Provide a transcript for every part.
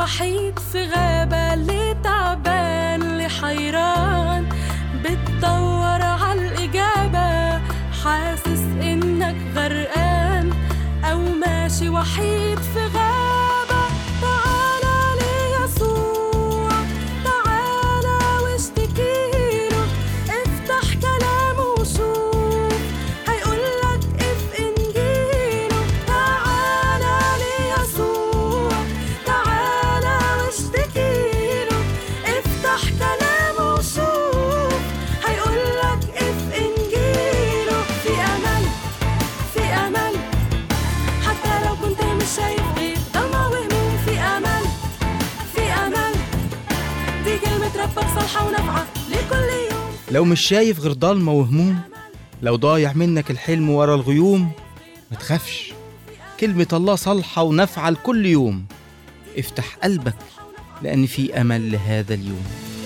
وحيد في غابة اللي تعبان اللي حيران بتدور عالإجابة حاسس إنك غرقان أو ماشي وحيد في غابة تعالى ليسوع تعالى واشتكيله افتح كلامه وشوف هيقولك اف انجيله تعالى ليسوع تعالى واشتكيله افتح كلامه وشوف هيقولك اف انجيله في امل في امل حتى لو كنت مش شايف غير ضلمة وهموم في امل في امل دي كلمة ربك صالحة ونافعة لكل يوم لو مش شايف غير ضلمة وهموم لو ضايع منك الحلم ورا الغيوم ما تخافش كلمة الله صالحة ونافعة لكل يوم افتح قلبك لأن في أمل لهذا اليوم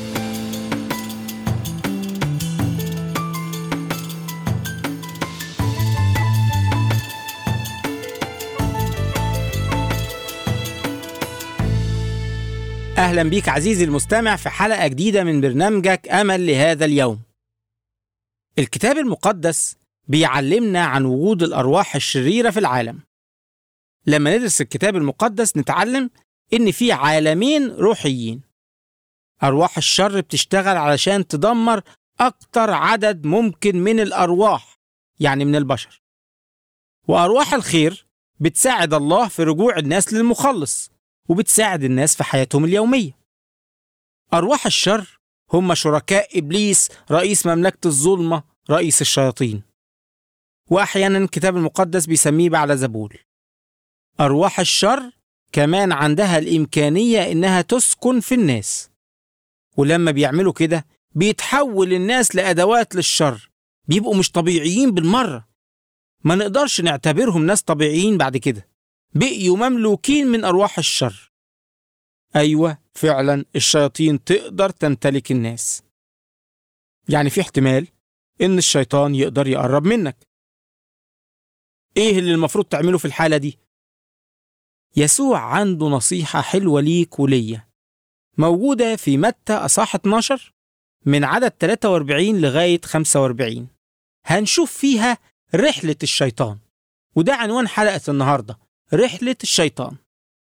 أهلا بيك عزيزي المستمع في حلقة جديدة من برنامجك أمل لهذا اليوم. الكتاب المقدس بيعلمنا عن وجود الأرواح الشريرة في العالم. لما ندرس الكتاب المقدس نتعلم إن في عالمين روحيين. أرواح الشر بتشتغل علشان تدمر أكتر عدد ممكن من الأرواح يعني من البشر. وأرواح الخير بتساعد الله في رجوع الناس للمخلص. وبتساعد الناس في حياتهم اليومية. أرواح الشر هم شركاء إبليس رئيس مملكة الظلمة رئيس الشياطين. وأحيانا الكتاب المقدس بيسميه بعلزبول. أرواح الشر كمان عندها الإمكانية إنها تسكن في الناس. ولما بيعملوا كده بيتحول الناس لأدوات للشر بيبقوا مش طبيعيين بالمرة. ما نقدرش نعتبرهم ناس طبيعيين بعد كده. بقيوا مملوكين من أرواح الشر أيوة فعلا الشياطين تقدر تمتلك الناس يعني في احتمال إن الشيطان يقدر يقرب منك إيه اللي المفروض تعمله في الحالة دي؟ يسوع عنده نصيحة حلوة ليك وليا موجودة في متى أصح 12 من عدد 43 لغاية 45 هنشوف فيها رحلة الشيطان وده عنوان حلقة النهارده رحلة الشيطان.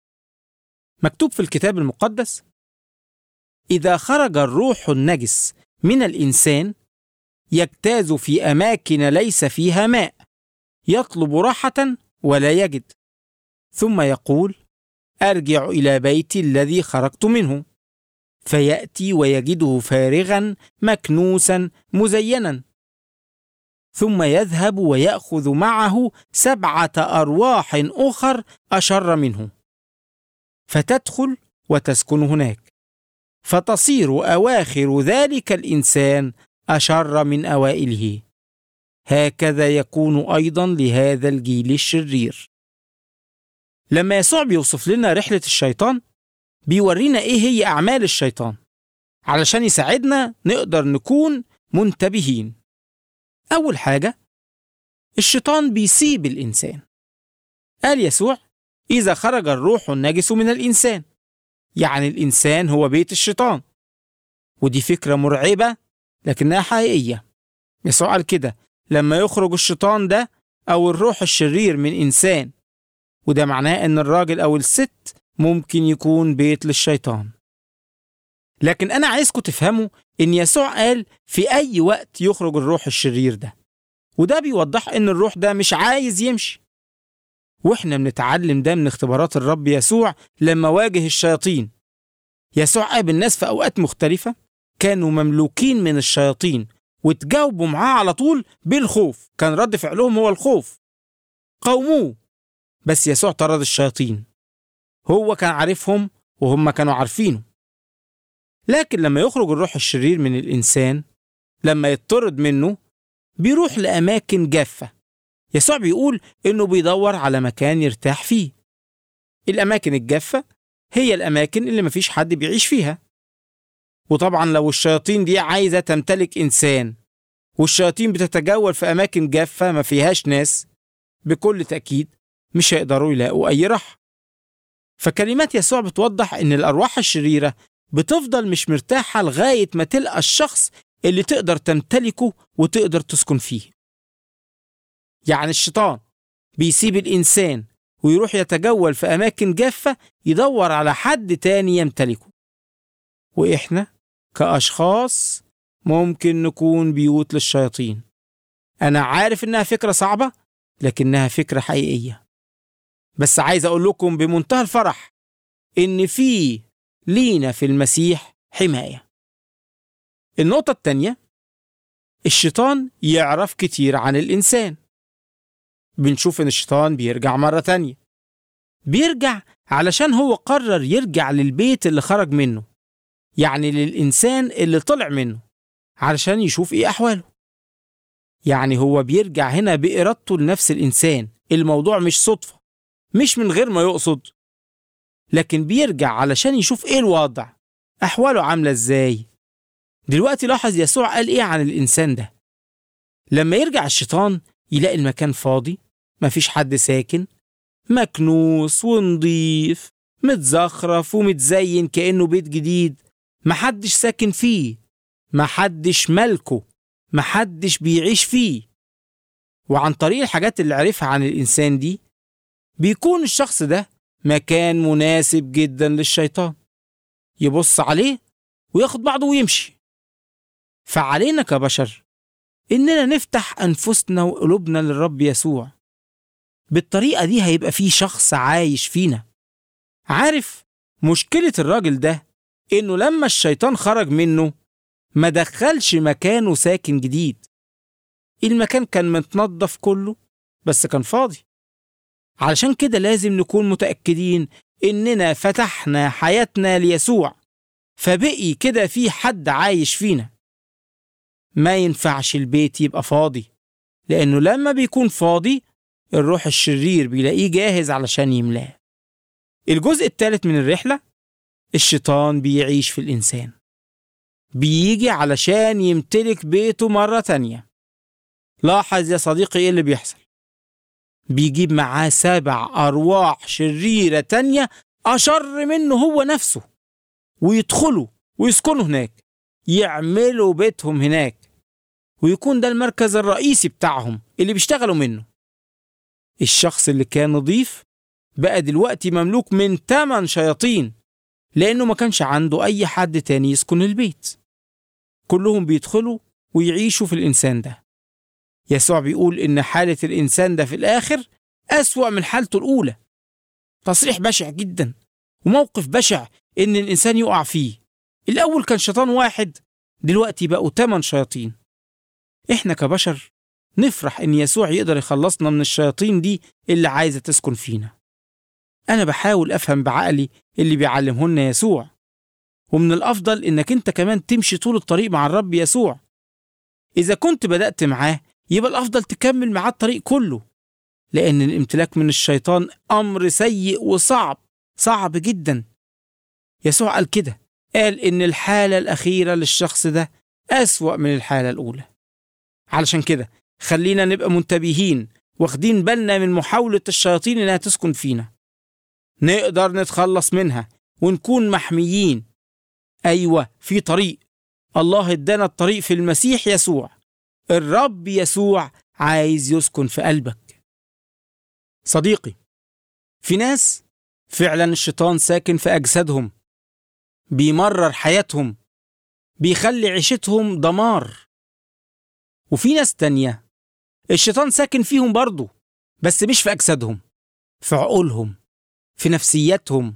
مكتوب في الكتاب المقدس: إذا خرج الروح النجس من الإنسان يجتاز في أماكن ليس فيها ماء، يطلب راحة ولا يجد، ثم يقول: أرجع إلى بيتي الذي خرجت منه، فيأتي ويجده فارغا مكنوسا مزينا، ثم يذهب ويأخذ معه سبعة أرواح أخر أشر منه فتدخل وتسكن هناك فتصير أواخر ذلك الإنسان أشر من أوائله هكذا يكون أيضا لهذا الجيل الشرير لما يسوع بيوصف لنا رحلة الشيطان بيورينا إيه هي أعمال الشيطان علشان يساعدنا نقدر نكون منتبهين أول حاجة الشيطان بيسيب الإنسان قال يسوع إذا خرج الروح النجس من الإنسان يعني الإنسان هو بيت الشيطان ودي فكرة مرعبة لكنها حقيقية يسوع قال كده لما يخرج الشيطان ده أو الروح الشرير من إنسان وده معناه إن الراجل أو الست ممكن يكون بيت للشيطان لكن أنا عايزكم تفهموا إن يسوع قال في أي وقت يخرج الروح الشرير ده وده بيوضح إن الروح ده مش عايز يمشي وإحنا بنتعلم ده من اختبارات الرب يسوع لما واجه الشياطين يسوع قابل ناس في أوقات مختلفة كانوا مملوكين من الشياطين وتجاوبوا معاه على طول بالخوف كان رد فعلهم هو الخوف قاوموه بس يسوع طرد الشياطين هو كان عارفهم وهم كانوا عارفينه لكن لما يخرج الروح الشرير من الإنسان لما يطرد منه بيروح لأماكن جافة يسوع بيقول إنه بيدور على مكان يرتاح فيه الأماكن الجافة هي الأماكن اللي مفيش حد بيعيش فيها وطبعا لو الشياطين دي عايزة تمتلك إنسان والشياطين بتتجول في أماكن جافة ما فيهاش ناس بكل تأكيد مش هيقدروا يلاقوا أي راحة فكلمات يسوع بتوضح إن الأرواح الشريرة بتفضل مش مرتاحة لغاية ما تلقى الشخص اللي تقدر تمتلكه وتقدر تسكن فيه يعني الشيطان بيسيب الإنسان ويروح يتجول في أماكن جافة يدور على حد تاني يمتلكه وإحنا كأشخاص ممكن نكون بيوت للشياطين أنا عارف إنها فكرة صعبة لكنها فكرة حقيقية بس عايز أقول لكم بمنتهى الفرح إن في لينا في المسيح حماية النقطة التانية الشيطان يعرف كتير عن الإنسان بنشوف إن الشيطان بيرجع مرة تانية بيرجع علشان هو قرر يرجع للبيت اللي خرج منه يعني للإنسان اللي طلع منه علشان يشوف إيه أحواله يعني هو بيرجع هنا بإرادته لنفس الإنسان الموضوع مش صدفة مش من غير ما يقصد لكن بيرجع علشان يشوف إيه الوضع أحواله عاملة إزاي دلوقتي لاحظ يسوع قال إيه عن الإنسان ده لما يرجع الشيطان يلاقي المكان فاضي مفيش حد ساكن مكنوس ونضيف متزخرف ومتزين كأنه بيت جديد محدش ساكن فيه محدش ملكه محدش بيعيش فيه وعن طريق الحاجات اللي عرفها عن الإنسان دي بيكون الشخص ده مكان مناسب جدا للشيطان يبص عليه وياخد بعضه ويمشي فعلينا كبشر إننا نفتح أنفسنا وقلوبنا للرب يسوع بالطريقة دي هيبقى في شخص عايش فينا عارف مشكلة الراجل ده إنه لما الشيطان خرج منه ما دخلش مكانه ساكن جديد المكان كان متنظف كله بس كان فاضي علشان كده لازم نكون متأكدين إننا فتحنا حياتنا ليسوع فبقي كده في حد عايش فينا ما ينفعش البيت يبقى فاضي لأنه لما بيكون فاضي الروح الشرير بيلاقيه جاهز علشان يملاه الجزء الثالث من الرحلة الشيطان بيعيش في الإنسان بيجي علشان يمتلك بيته مرة تانية لاحظ يا صديقي ايه اللي بيحصل بيجيب معاه سبع أرواح شريرة تانية أشر منه هو نفسه ويدخلوا ويسكنوا هناك يعملوا بيتهم هناك ويكون ده المركز الرئيسي بتاعهم اللي بيشتغلوا منه الشخص اللي كان نضيف بقى دلوقتي مملوك من تمن شياطين لأنه ما كانش عنده أي حد تاني يسكن البيت كلهم بيدخلوا ويعيشوا في الإنسان ده يسوع بيقول إن حالة الإنسان ده في الآخر أسوأ من حالته الأولى تصريح بشع جدا وموقف بشع إن الإنسان يقع فيه الأول كان شيطان واحد دلوقتي بقوا تمن شياطين إحنا كبشر نفرح إن يسوع يقدر يخلصنا من الشياطين دي اللي عايزة تسكن فينا أنا بحاول أفهم بعقلي اللي بيعلمهن يسوع ومن الأفضل إنك أنت كمان تمشي طول الطريق مع الرب يسوع إذا كنت بدأت معاه يبقى الأفضل تكمل معاه الطريق كله لأن الامتلاك من الشيطان أمر سيء وصعب صعب جدا يسوع قال كده قال إن الحالة الأخيرة للشخص ده أسوأ من الحالة الأولى علشان كده خلينا نبقى منتبهين واخدين بالنا من محاولة الشياطين إنها تسكن فينا نقدر نتخلص منها ونكون محميين أيوة في طريق الله ادانا الطريق في المسيح يسوع الرب يسوع عايز يسكن في قلبك صديقي في ناس فعلا الشيطان ساكن في أجسادهم بيمرر حياتهم بيخلي عيشتهم دمار وفي ناس تانية الشيطان ساكن فيهم برضه بس مش في أجسادهم في عقولهم في نفسياتهم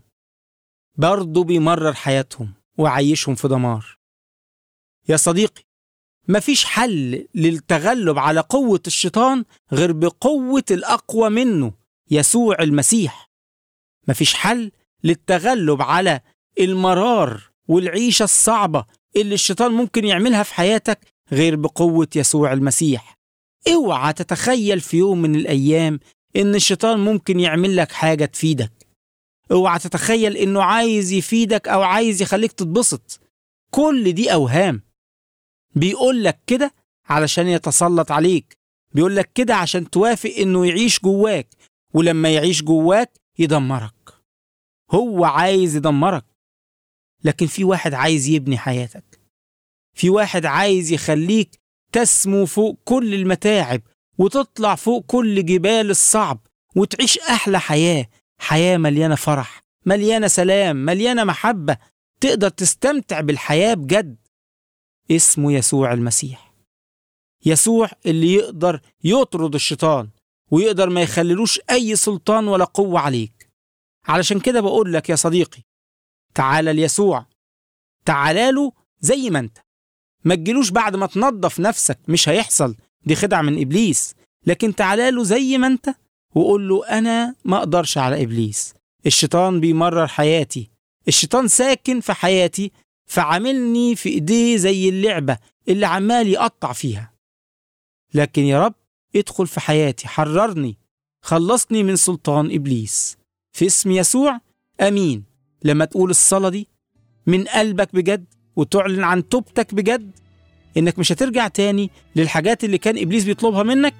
برضه بيمرر حياتهم وعيشهم في دمار يا صديقي مفيش حل للتغلب على قوة الشيطان غير بقوة الأقوى منه يسوع المسيح مفيش حل للتغلب على المرار والعيشة الصعبة اللي الشيطان ممكن يعملها في حياتك غير بقوة يسوع المسيح اوعى تتخيل في يوم من الأيام إن الشيطان ممكن يعمل لك حاجة تفيدك اوعى تتخيل إنه عايز يفيدك أو عايز يخليك تتبسط كل دي أوهام بيقول لك كده علشان يتسلط عليك بيقول لك كده عشان توافق إنه يعيش جواك ولما يعيش جواك يدمرك هو عايز يدمرك لكن في واحد عايز يبني حياتك في واحد عايز يخليك تسمو فوق كل المتاعب وتطلع فوق كل جبال الصعب وتعيش أحلى حياة حياة مليانة فرح مليانة سلام مليانة محبة تقدر تستمتع بالحياة بجد اسمه يسوع المسيح يسوع اللي يقدر يطرد الشيطان ويقدر ما يخللوش أي سلطان ولا قوة عليك علشان كده بقول لك يا صديقي تعال ليسوع تعال له زي ما انت ما تجيلوش بعد ما تنظف نفسك مش هيحصل دي خدعة من إبليس لكن تعال له زي ما انت وقول له أنا ما أقدرش على إبليس الشيطان بيمرر حياتي الشيطان ساكن في حياتي فعاملني في إيديه زي اللعبة اللي عمال يقطع فيها لكن يا رب ادخل في حياتي حررني خلصني من سلطان إبليس في اسم يسوع أمين لما تقول الصلاة دي من قلبك بجد وتعلن عن توبتك بجد إنك مش هترجع تاني للحاجات اللي كان إبليس بيطلبها منك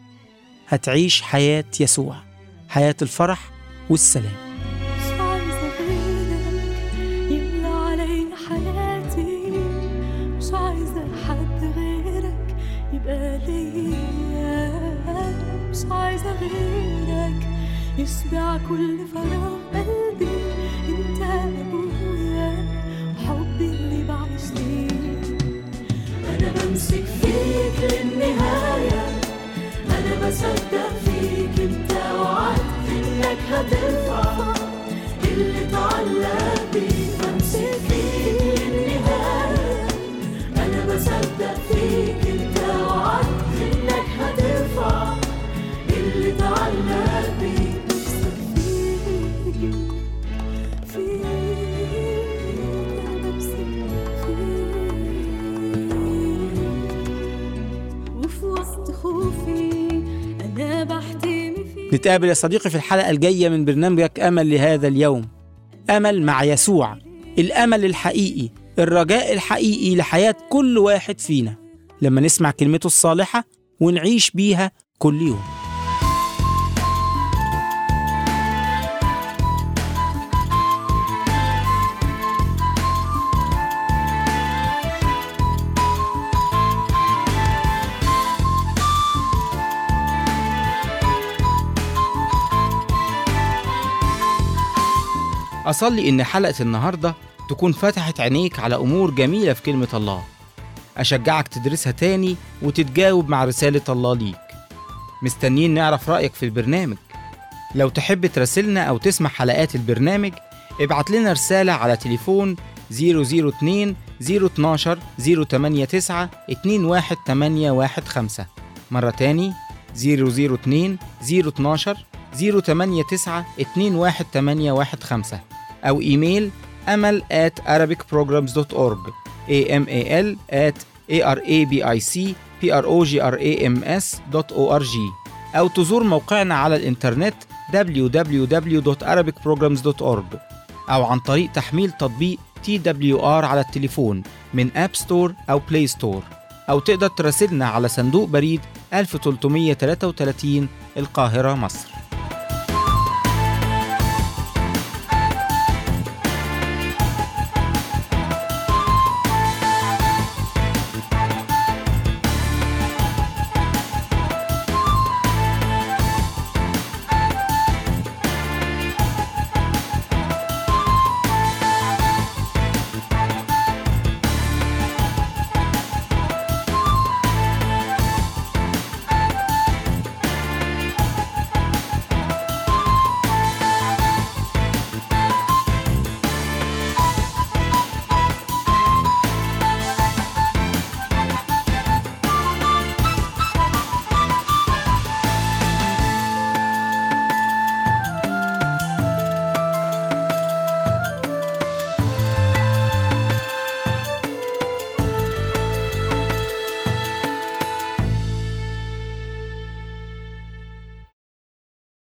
هتعيش حياة يسوع حياة الفرح والسلام مش عايزة غيرك يملى علي حياتي مش عايزة حد غيرك يبقى ليا مش عايزة غيرك يشبع كل فراغ قلبي انت ابويا حبي اللي بعيش ليه انا بمسك فيك للنهاية انا بصدق فيك انت وعدت انك هترفع اللي اتعلق بيه بمسك فيك للنهاية انا بصدق فيك انت وعدت انك هترفع اللي اتعلق بيه بمسك فيك فيك انا بمسك فيك وفي وسط خوفي انا بحتمي فيك نتقابل يا صديقي في الحلقة الجاية من برنامجك أمل لهذا اليوم أمل مع يسوع الأمل الحقيقي الرجاء الحقيقي لحياة كل واحد فينا لما نسمع كلمته الصالحة ونعيش بيها كل يوم أصلي إن حلقة النهاردة تكون فتحت عينيك على أمور جميلة في كلمة الله أشجعك تدرسها تاني وتتجاوب مع رسالة الله ليك مستنيين نعرف رأيك في البرنامج لو تحب تراسلنا أو تسمع حلقات البرنامج ابعت لنا رسالة على تليفون 002 012 089 21815 مرة تاني 002 012 089 21815 أو إيميل أمل at arabicprograms.org amal at arabicprograms.org أو تزور موقعنا على الإنترنت www.arabicprograms.org أو عن طريق تحميل تطبيق TWR على التليفون من أب ستور أو بلاي ستور أو تقدر تراسلنا على صندوق بريد 1333 القاهرة مصر